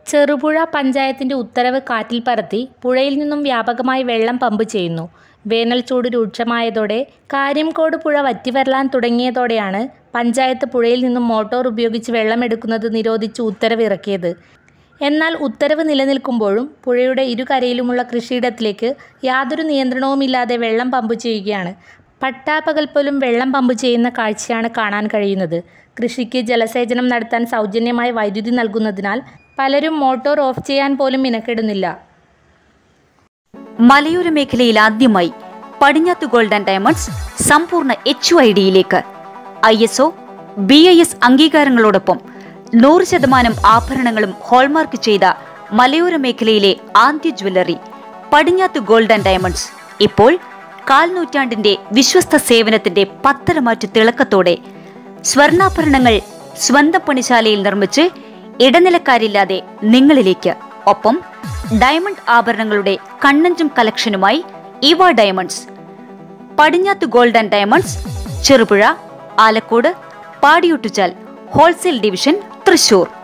ചെറുപുഴ പഞ്ചായത്തിന്റെ ഉത്തരവ് കാറ്റിൽ പറത്തി പുഴയിൽ നിന്നും വ്യാപകമായി വെള്ളം പമ്പ് ചെയ്യുന്നു വേനൽ ചൂട് രൂക്ഷമായതോടെ കാര്യംകോട് പുഴ വറ്റിവരലാൻ തുടങ്ങിയതോടെയാണ് പഞ്ചായത്ത് പുഴയിൽ നിന്നും മോട്ടോർ ഉപയോഗിച്ച് വെള്ളമെടുക്കുന്നത് നിരോധിച്ച് ഉത്തരവ് ഇറക്കിയത് എന്നാൽ ഉത്തരവ് നിലനിൽക്കുമ്പോഴും പുഴയുടെ ഇരുകരയിലുമുള്ള കൃഷിയിടത്തിലേക്ക് യാതൊരു നിയന്ത്രണവുമില്ലാതെ വെള്ളം പമ്പ് ചെയ്യുകയാണ് പട്ടാപ്പകൽ പോലും വെള്ളം പമ്പ് ചെയ്യുന്ന കാഴ്ചയാണ് കാണാൻ കഴിയുന്നത് കൃഷിക്ക് ജലസേചനം നടത്താൻ സൗജന്യമായി വൈദ്യുതി നൽകുന്നതിനാൽ പലരും മോട്ടോർ ഓഫ് ചെയ്യാൻ പോലും മിനക്കെടുന്നില്ല മലയോര മേഖലയിൽ ആദ്യമായി പടിഞ്ഞാത്ത് ഗോൾഡ് ആൻഡ് ഡയമണ്ട്സ് സമ്പൂർണ്ണ എച്ച് ഐ ഡിയിലേക്ക് I S O B I S അംഗീകാരങ്ങളോടൊപ്പം നൂറ് ശതമാനം ആഭരണങ്ങളും ഹോൾമാർക്ക് ചെയ്ത മലയോര മേഖലയിലെ ആദ്യ jewellery Padinjath gold and diamonds ഇപ്പോൾ കാൽ നൂറ്റാണ്ടിന്റെ വിശ്വസ്ത സേവനത്തിന്റെ പത്തരമാറ്റു തിളക്കത്തോടെ സ്വർണ്ണാഭരണങ്ങൾ സ്വന്തം പണിശാലയിൽ നിർമ്മിച്ച് ഇടനിലക്കാരില്ലാതെ നിങ്ങളിലേക്ക് ഒപ്പം ഡയമണ്ട് ആഭരണങ്ങളുടെ കണ്ണഞ്ചും കളക്ഷനുമായി ഇവ diamonds Padinjath gold and diamonds Cherupuzha Alakode Padiyottuchal wholesale division Thrissur